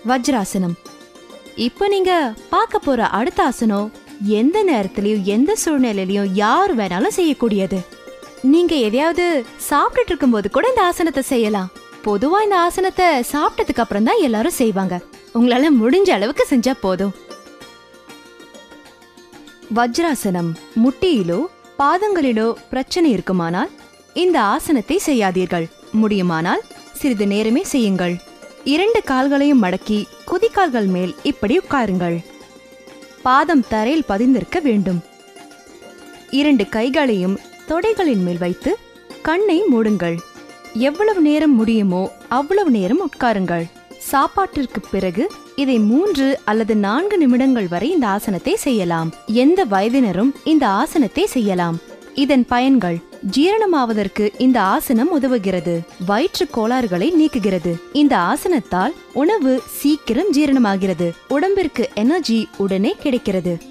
வஜ்ராசனம் இப்போ நீங்க பார்க்க போற அடுத்த ஆசனம் எந்த நேரத்திலயும் எந்த சூழ்நிலையிலயும் யார் வேணாலும் செய்யக்கூடியது நீங்க எதையாவது சாப்பிட்டுட்டு இருக்கும்போது கூட இந்த ஆசனத்தை செய்யலாம் பொதுவா இந்த ஆசனத்தை சாப்பிட்டதுக்கு அப்புறம் தான் எல்லாரும் செய்வாங்க உங்களால முடிஞ்ச அளவுக்கு செஞ்சா போதும் வஜ்ராசனம் முட்டியிலோ பாதங்களிலோ பிரச்சனை இருக்குமானால் இந்த ஆசனத்தை செய்யாதீர்கள் முடியுமானால் சிறிது நேரமே செய்யுங்கள் இரண்டு கால்களையும் மடக்கி குதிகால்கள் மேல் இப்படி உட்காருங்கள் பாதம் தரையில் பதிந்திருக்க வேண்டும் இரண்டு கைகளையும் தொடைகளின் மேல் வைத்து கண்ணை மூடுங்கள் எவ்வளவு நேரம் முடியுமோ அவ்வளவு நேரம் உட்காருங்கள் சாப்பாட்டிற்கு பிறகு இதை மூன்று அல்லது நான்கு நிமிடங்கள் வரை இந்த ஆசனத்தை செய்யலாம் எந்த வயதினரும் இந்த ஆசனத்தை செய்யலாம் இதன் பயன்கள் ஜீரணமாவதற்கு இந்த ஆசனம் உதவுகிறது வயிற்று கோளாறுகளை நீக்குகிறது இந்த ஆசனத்தால் உணவு சீக்கிரம் ஜீரணமாகிறது உடம்பிற்கு எனர்ஜி உடனே கிடைக்கிறது